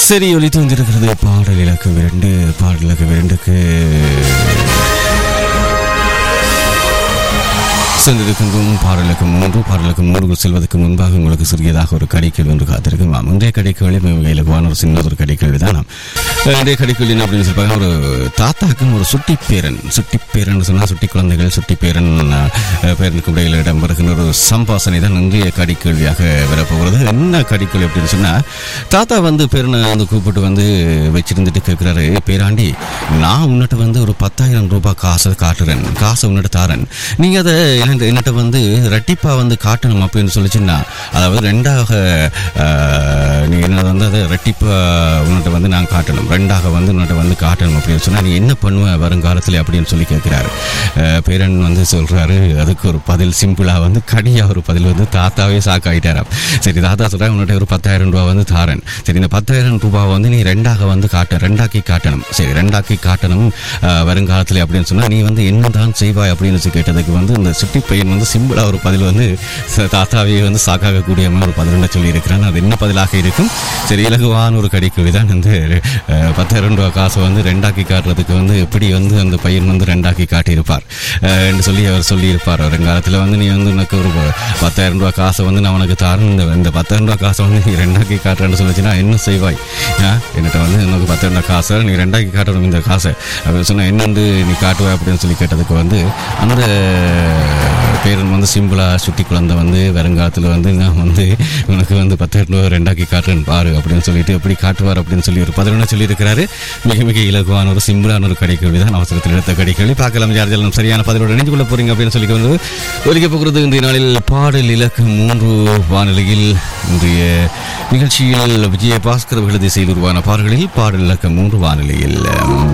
சரி ஒலித்து வந்திருக்கிறது பாடல் இலக்கம் இரண்டு பாடல் இலக்கம் இரண்டுக்கு சென்றிருக்கின்றோம் பாடலுக்கு மூன்று பாடலுக்கு மூன்று செல்வதற்கு முன்பாக உங்களுக்கு சிறியதாக ஒரு கடைக்கேள்வி ஒன்று காத்திருக்கும் ஆமாம் இன்றைய கடைக்கேள்வி மிக இலகுவான ஒரு சின்ன ஒரு கடைக்கேள்வி தான் இன்றைய கடைக்கேள்வி என்ன அப்படின்னு சொல்லிப்பாங்க ஒரு தாத்தாக்கும் ஒரு சுட்டி பேரன் சுட்டி பேரன் சொன்னால் சுட்டி குழந்தைகள் சுட்டி பேரன் அஹ், பேரனுக்கு இடையில் இடம்பெறுகின்ற ஒரு சம்பாசனை தான் இன்றைய கடைக்கேள்வியாக வரப்போகிறது என்ன கடைக்கேள்வி அப்படின்னு சொன்னால் தாத்தா வந்து பேரனை வந்து கூப்பிட்டு வந்து வச்சிருந்துட்டு கேட்குறாரு பேராண்டி நான் உன்னிட்ட வந்து ஒரு பத்தாயிரம் ரூபாய் காசை காட்டுறேன் காசை உன்னிட்ட தாரேன் நீங்கள் அதை என்கிட்ட என்கிட்ட வந்து ரெட்டிப்பா வந்து காட்டணும் அப்படின்னு சொல்லிச்சுன்னா அதாவது ரெண்டாக ஆஹ், நீ என்ன வந்து அதை ரெட்டிப்பா உன்னிட்ட வந்து நான் காட்டணும் ரெண்டாக வந்து உன்னிட்ட வந்து காட்டணும் அப்படின்னு சொன்னால் நீ என்ன பண்ணுவ வருங்காலத்தில் அப்படின்னு சொல்லி கேட்குறாரு பேரன் வந்து சொல்கிறாரு அதுக்கு ஒரு பதில் சிம்பிளாக வந்து கடியாக ஒரு பதில் வந்து தாத்தாவே சாக்காயிட்டாராம் சரி தாத்தா சொல்கிறேன் உன்னிட்ட ஒரு பத்தாயிரம் ரூபா வந்து தாரேன் சரி இந்த பத்தாயிரம் ரூபாய் வந்து நீ ரெண்டாக வந்து காட்ட ரெண்டாக்கி காட்டணும் சரி ரெண்டாக்கி காட்டணும் ஆஹ், வருங்காலத்தில் அப்படின்னு சொன்னால் நீ வந்து என்னதான் செய்வாய் அப்படின்னு சொல்லி கேட்டதுக்கு வந்து இந்த சிட்டி பையன் வந்து சிம்பிளாக ஒரு பதில் வந்து ச- தாத்தாவையே வந்து சாக்காகக்கூடிய மாதிரி ஒரு பதில் சொல்லியிருக்கிறான் அது என்ன பதிலாக இருக்கும் சரி இலகுவான ஒரு கடிக்கொழி தான் வந்து அஹ், பத்தாயிரம் ரூபாய் காசை வந்து ரெண்டாக்கி காட்டுறதுக்கு வந்து எப்படி வந்து அந்த பையன் வந்து ரெண்டாக்கி காட்டியிருப்பார் அஹ், என்று சொல்லி அவர் சொல்லியிருப்பார் வருங்காலத்தில் வந்து நீ வந்து உனக்கு ஒரு ப- பத்தாயிரம் ரூபாய் காசை வந்து நான் உனக்கு தாரேன் இந்த இந்த பத்தாயிரம் ரூபாய் காசை வந்து நீ ரெண்டாக்கி காட்டுறேன்னு சொல்லிச்சுன்னா என்ன செய்வாய் ஆ, என்கிட்ட வந்து உனக்கு பத்தாயிரம் ரூபாய் காசை நீ ரெண்டாக்கி காட்டணும் இந்த காசை அப்படின்னு சொன்னால் என்ன வந்து நீ காட்டுவ அப்படின்னு சொல்லி கேட்டதுக்கு வந்து அந்த பேரன் வந்து சிம்பிளாக சுட்டி குழந்தை வந்து வருங்காலத்தில் வந்து நான் வந்து உனக்கு வந்து பத்தாயிரம் ரூபா ரெண்டாக்கி காட்டுறேன் பாரு அப்படின்னு சொல்லிட்டு எப்படி காட்டுவார் அப்படின்னு சொல்லி ஒரு பதினொன்று சொல்லியிருக்கிறாரு மிக மிக இலகுவான ஒரு சிம்பிளான ஒரு கடைக்கேள்வி தான் அவசரத்தில் எடுத்த கடைக்கேள்வி பார்க்கலாம் யார் ஜெல்லாம் சரியான பதிலோடு இணைந்து கொள்ள போறீங்க அப்படின்னு சொல்லி வந்து ஒலிக்க போகிறது இன்றைய நாளில் பாடல் இலக்கு மூன்று வானிலையில் இன்றைய நிகழ்ச்சியில் விஜய பாஸ்கர் விழுதி செய்து உருவான பாடல்களில் பாடல் இலக்கம் மூன்று வானிலையில்